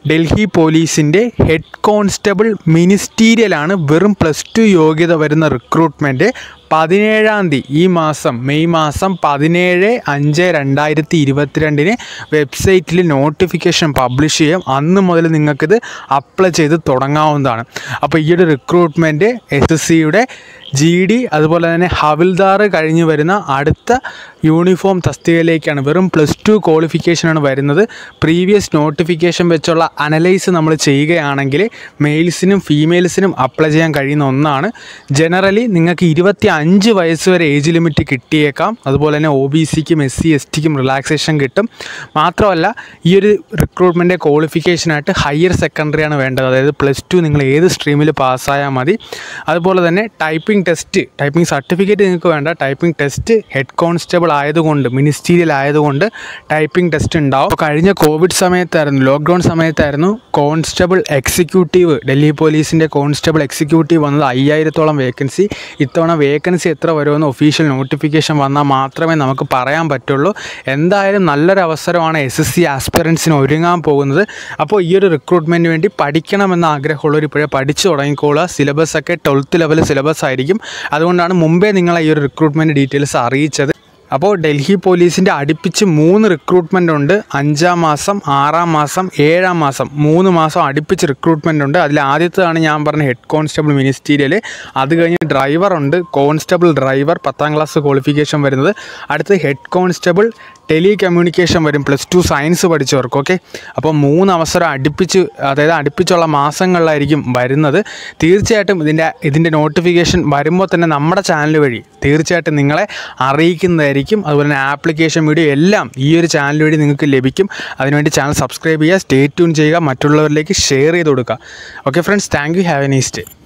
ഡൽഹി പോലീസിൻ്റെ head constable മിനിസ്റ്റീരിയലാണ് വെറും plus two യോഗ്യത വരുന്ന റിക്രൂട്ട്മെൻറ്റ് പതിനേഴാം തീയതി ഈ മാസം മെയ് മാസം പതിനേഴ് അഞ്ച് രണ്ടായിരത്തി ഇരുപത്തിരണ്ടിന് വെബ്സൈറ്റിൽ നോട്ടിഫിക്കേഷൻ പബ്ലിഷ് ചെയ്യും അന്ന് മുതൽ നിങ്ങൾക്കിത് അപ്ലൈ ചെയ്ത് തുടങ്ങാവുന്നതാണ് അപ്പോൾ ഈ ഒരു റിക്രൂട്ട്മെൻറ്റ് എസ് എസ് സിയുടെ ജി ഡി അതുപോലെ തന്നെ ഹവിൽദാർ കഴിഞ്ഞ് വരുന്ന അടുത്ത യൂണിഫോം തസ്തികയിലേക്കാണ് വെറും പ്ലസ് ടു ക്വാളിഫിക്കേഷനാണ് വരുന്നത് പ്രീവിയസ് നോട്ടിഫിക്കേഷൻ വെച്ചുള്ള അനലൈസ് നമ്മൾ ചെയ്യുകയാണെങ്കിൽ മെയിൽസിനും ഫീമെയിൽസിനും അപ്ലൈ ചെയ്യാൻ കഴിയുന്ന ഒന്നാണ് ജനറലി നിങ്ങൾക്ക് ഇരുപത്തി അഞ്ച് വയസ്സ് വരെ ഏജ് ലിമിറ്റ് കിട്ടിയേക്കാം അതുപോലെ തന്നെ ഒ ബി സിക്കും എസ് സി എസ് ടിക്കും റിലാക്സേഷൻ കിട്ടും മാത്രമല്ല ഈ ഒരു റിക്രൂട്ട്മെൻറ്റ് ക്വാളിഫിക്കേഷനായിട്ട് ഹയർ സെക്കൻഡറിയാണ് വേണ്ടത് അതായത് പ്ലസ് ടു നിങ്ങൾ ഏത് സ്ട്രീമിൽ പാസ്സായാൽ മതി അതുപോലെ തന്നെ ടൈപ്പിംഗ് ടെസ്റ്റ് ടൈപ്പിംഗ് സർട്ടിഫിക്കറ്റ് നിങ്ങൾക്ക് വേണ്ട ടൈപ്പിംഗ് ടെസ്റ്റ് ഹെഡ് കോൺസ്റ്റബിൾ ആയതുകൊണ്ട് മിനിസ്റ്റീരിയൽ ആയതുകൊണ്ട് ടൈപ്പിംഗ് ടെസ്റ്റ് ഉണ്ടാവും അപ്പോൾ കഴിഞ്ഞ കോവിഡ് സമയത്തായിരുന്നു ലോക്ക്ഡൗൺ സമയത്തായിരുന്നു കോൺസ്റ്റബിൾ എക്സിക്യൂട്ടീവ് ഡൽഹി പോലീസിൻ്റെ കോൺസ്റ്റബിൾ എക്സിക്യൂട്ടീവ് വന്നത് അയ്യായിരത്തോളം വേക്കൻസി ഇത്തവണ വേക്കൻസി എത്ര വരുമെന്ന് ഒഫീഷ്യൽ നോട്ടിഫിക്കേഷൻ വന്നാൽ മാത്രമേ നമുക്ക് പറയാൻ പറ്റുള്ളൂ എന്തായാലും നല്ലൊരു അവസരമാണ് എസ് എസ് സി ആസ്പിറൻസിന് ഒരുങ്ങാൻ പോകുന്നത് അപ്പോൾ ഈ ഒരു റിക്രൂട്ട്മെൻറ്റിന് വേണ്ടി പഠിക്കണമെന്ന ആഗ്രഹമുള്ളവർ ഇപ്പോഴേ പഠിച്ചു തുടങ്ങിക്കോളുക സിലബസ് ഒക്കെ ട്വൽത്ത് ലെവൽ സിലബസ് ആയിരിക്കും അതുകൊണ്ടാണ് മുമ്പേ നിങ്ങളെ ഈ ഒരു റിക്രൂട്ട്മെൻറ്റ് ഡീറ്റെയിൽസ് അറിയിച്ചത് അപ്പോൾ ഡൽഹി പോലീസിൻ്റെ അടുപ്പിച്ച് മൂന്ന് റിക്രൂട്ട്മെൻ്റ് ഉണ്ട് അഞ്ചാം മാസം ആറാം മാസം ഏഴാം മാസം മൂന്ന് മാസം അടുപ്പിച്ച് റിക്രൂട്ട്മെൻ്റ് ഉണ്ട് അതിൽ ആദ്യത്തേതാണ് ഞാൻ പറഞ്ഞ ഹെഡ് കോൺസ്റ്റബിൾ മിനിസ്റ്റീരിയൽ അത് കഴിഞ്ഞ് ഡ്രൈവർ ഉണ്ട് കോൺസ്റ്റബിൾ ഡ്രൈവർ പത്താം ക്ലാസ് ക്വാളിഫിക്കേഷൻ വരുന്നത് അടുത്ത് ഹെഡ് കോൺസ്റ്റബിൾ ടെലി കമ്മ്യൂണിക്കേഷൻ വരും പ്ലസ് ടു സയൻസ് പഠിച്ചവർക്ക് ഓക്കെ അപ്പോൾ മൂന്ന് അവസരം അടുപ്പിച്ച് അതായത് അടുപ്പിച്ചുള്ള മാസങ്ങളിലായിരിക്കും വരുന്നത് തീർച്ചയായിട്ടും ഇതിൻ്റെ ഇതിൻ്റെ നോട്ടിഫിക്കേഷൻ വരുമ്പോൾ തന്നെ നമ്മുടെ ചാനൽ വഴി തീർച്ചയായിട്ടും നിങ്ങളെ അറിയിക്കുന്നതായിരിക്കും അതുപോലെ തന്നെ ആപ്ലിക്കേഷൻ വീഡിയോ എല്ലാം ഈ ഒരു ചാനൽ വഴി നിങ്ങൾക്ക് ലഭിക്കും അതിനുവേണ്ടി ചാനൽ സബ്സ്ക്രൈബ് ചെയ്യുക സ്റ്റേ ട്യൂൺ ചെയ്യുക മറ്റുള്ളവരിലേക്ക് ഷെയർ ചെയ്ത് കൊടുക്കുക okay friends thank you have a nice day